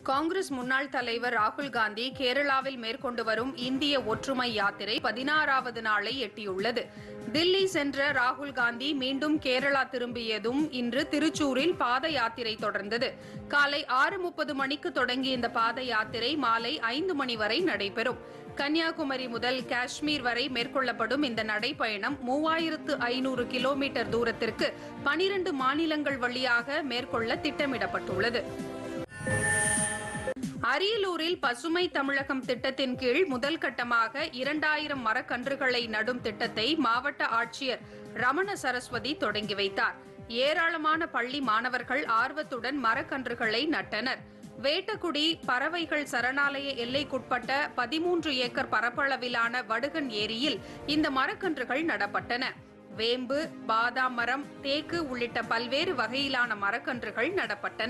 காங்கிரஸ் முன்னாள் தலைவர் ராகுல் காந்தி கேரளாவில் மேற்கொண்டு வரும் இந்திய ஒற்றுமை யாத்திரை பதினாறாவது நாளை எட்டியுள்ளது தில்லி சென்ற ராகுல் காந்தி மீண்டும் கேரளா திரும்பியதும் இன்று திருச்சூரில் பாத யாத்திரை தொடர்ந்தது காலை ஆறு முப்பது மணிக்கு தொடங்கிய இந்த பாத யாத்திரை மாலை ஐந்து மணி வரை நடைபெறும் கன்னியாகுமரி முதல் காஷ்மீர் வரை மேற்கொள்ளப்படும் இந்த நடைப்பயணம் மூவாயிரத்து ஐநூறு கிலோமீட்டர் தூரத்திற்கு பனிரண்டு மாநிலங்கள் வழியாக மேற்கொள்ள திட்டமிடப்பட்டுள்ளது அரியலூரில் பசுமை தமிழகம் திட்டத்தின் கீழ் முதல் கட்டமாக இரண்டாயிரம் மரக்கன்றுகளை நடும் திட்டத்தை மாவட்ட ஆட்சியர் ரமண சரஸ்வதி தொடங்கி வைத்தார் ஏராளமான பள்ளி மாணவர்கள் ஆர்வத்துடன் மரக்கன்றுகளை நட்டனர் வேட்டக்குடி பறவைகள் சரணாலய எல்லைக்குட்பட்ட பதிமூன்று ஏக்கர் பரப்பளவிலான வடுகன் ஏரியில் இந்த மரக்கன்றுகள் நடப்பட்டன வேம்பு பாதாம் மரம் தேக்கு உள்ளிட்ட பல்வேறு வகையிலான மரக்கன்றுகள் நடப்பட்டன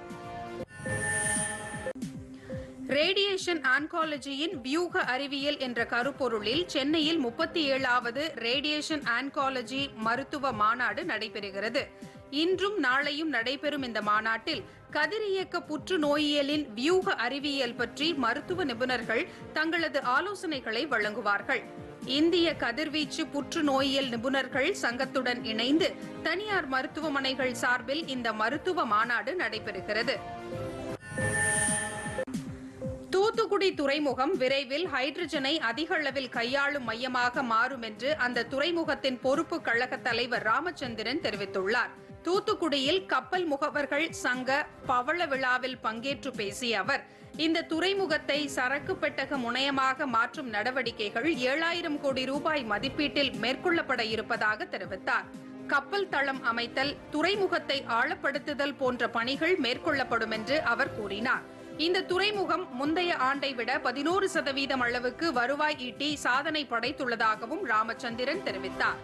ரேடியேஷன் ஆன்காலஜியின் வியூக அறிவியல் என்ற கருப்பொருளில் சென்னையில் முப்பத்தி ஏழாவது ரேடியேஷன் ஆன்காலஜி மருத்துவ மாநாடு நடைபெறுகிறது இன்றும் நாளையும் நடைபெறும் இந்த மாநாட்டில் கதிரியக்க புற்றுநோயியலின் வியூக அறிவியல் பற்றி மருத்துவ நிபுணர்கள் தங்களது ஆலோசனைகளை வழங்குவார்கள் இந்திய கதிர்வீச்சு புற்றுநோயியல் நிபுணர்கள் சங்கத்துடன் இணைந்து தனியார் மருத்துவமனைகள் சார்பில் இந்த மருத்துவ மாநாடு நடைபெறுகிறது தூத்துக்குடி துறைமுகம் விரைவில் ஹைட்ரஜனை அதிக அளவில் கையாளும் மையமாக மாறும் என்று அந்த துறைமுகத்தின் பொறுப்பு கழக தலைவர் ராமச்சந்திரன் தெரிவித்துள்ளார் தூத்துக்குடியில் கப்பல் முகவர்கள் சங்க பவள விழாவில் பங்கேற்று பேசிய அவர் இந்த துறைமுகத்தை சரக்கு பெட்டக முனையமாக மாற்றும் நடவடிக்கைகள் ஏழாயிரம் கோடி ரூபாய் மதிப்பீட்டில் மேற்கொள்ளப்பட இருப்பதாக தெரிவித்தார் கப்பல் தளம் அமைத்தல் துறைமுகத்தை ஆழப்படுத்துதல் போன்ற பணிகள் மேற்கொள்ளப்படும் என்று அவர் கூறினார் இந்த துறைமுகம் முந்தைய ஆண்டை விட பதினோரு சதவீதம் அளவுக்கு வருவாய் ஈட்டி சாதனை படைத்துள்ளதாகவும் ராமச்சந்திரன் தெரிவித்தார்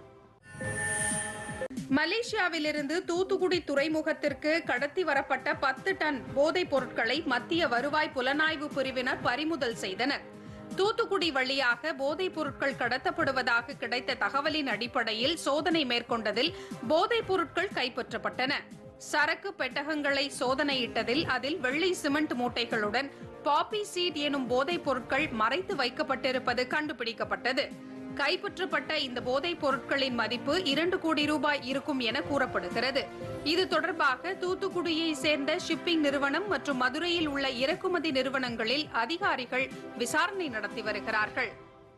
மலேசியாவிலிருந்து தூத்துக்குடி துறைமுகத்திற்கு கடத்தி வரப்பட்ட பத்து டன் போதைப் பொருட்களை மத்திய வருவாய் புலனாய்வு பிரிவினர் பறிமுதல் செய்தனர் தூத்துக்குடி வழியாக போதைப் பொருட்கள் கடத்தப்படுவதாக கிடைத்த தகவலின் அடிப்படையில் சோதனை மேற்கொண்டதில் போதைப் பொருட்கள் கைப்பற்றப்பட்டன சரக்கு பெட்டகங்களை சோதனையிட்டதில் அதில் வெள்ளை சிமெண்ட் மூட்டைகளுடன் பாப்பி சீட் எனும் போதைப் பொருட்கள் மறைத்து வைக்கப்பட்டிருப்பது கண்டுபிடிக்கப்பட்டது கைப்பற்றப்பட்ட இந்த போதைப் பொருட்களின் மதிப்பு இரண்டு கோடி ரூபாய் இருக்கும் என கூறப்படுகிறது இது தொடர்பாக தூத்துக்குடியை சேர்ந்த ஷிப்பிங் நிறுவனம் மற்றும் மதுரையில் உள்ள இறக்குமதி நிறுவனங்களில் அதிகாரிகள் விசாரணை நடத்தி வருகிறார்கள்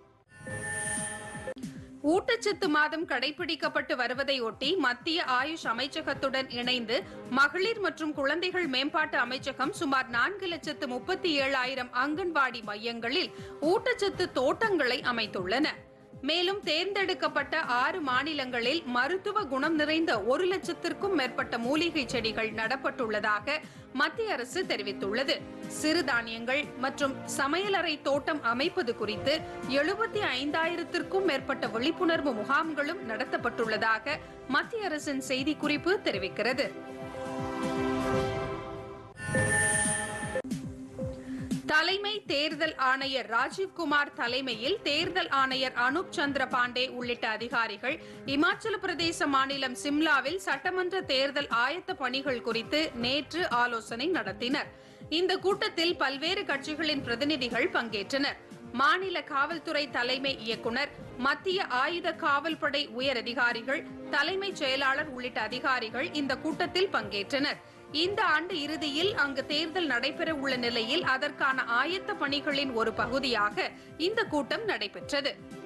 ஊட்டச்சத்து மாதம் கடைபிடிக்கப்பட்டு வருவதையொட்டி மத்திய ஆயுஷ் அமைச்சகத்துடன் இணைந்து மகளிர் மற்றும் குழந்தைகள் மேம்பாட்டு அமைச்சகம் சுமார் நான்கு லட்சத்து முப்பத்தி ஏழாயிரம் அங்கன்வாடி மையங்களில் ஊட்டச்சத்து தோட்டங்களை அமைத்துள்ளன மேலும் தேர்ந்தெடுக்கப்பட்ட ஆறு மாநிலங்களில் மருத்துவ குணம் நிறைந்த ஒரு லட்சத்திற்கும் மேற்பட்ட மூலிகை செடிகள் நடப்பட்டுள்ளதாக மத்திய அரசு தெரிவித்துள்ளது சிறுதானியங்கள் மற்றும் சமையலறை தோட்டம் அமைப்பது குறித்து எழுபத்தி ஐந்தாயிரத்திற்கும் மேற்பட்ட விழிப்புணர்வு முகாம்களும் நடத்தப்பட்டுள்ளதாக மத்திய அரசின் செய்திக்குறிப்பு தெரிவிக்கிறது தலைமை தேர்தல் ஆணையர் ராஜீவ்குமார் தலைமையில் தேர்தல் ஆணையர் அனுப் சந்திர பாண்டே உள்ளிட்ட அதிகாரிகள் இமாச்சல பிரதேச மாநிலம் சிம்லாவில் சட்டமன்ற தேர்தல் ஆயத்த பணிகள் குறித்து நேற்று ஆலோசனை நடத்தினர் இந்த கூட்டத்தில் பல்வேறு கட்சிகளின் பிரதிநிதிகள் பங்கேற்றனர் மாநில காவல்துறை தலைமை இயக்குநர் மத்திய ஆயுத காவல்படை உயர் அதிகாரிகள் தலைமைச் செயலாளர் உள்ளிட்ட அதிகாரிகள் இந்த கூட்டத்தில் பங்கேற்றனர் இந்த ஆண்டு இறுதியில் அங்கு தேர்தல் நடைபெற உள்ள நிலையில் அதற்கான ஆயத்த பணிகளின் ஒரு பகுதியாக இந்த கூட்டம் நடைபெற்றது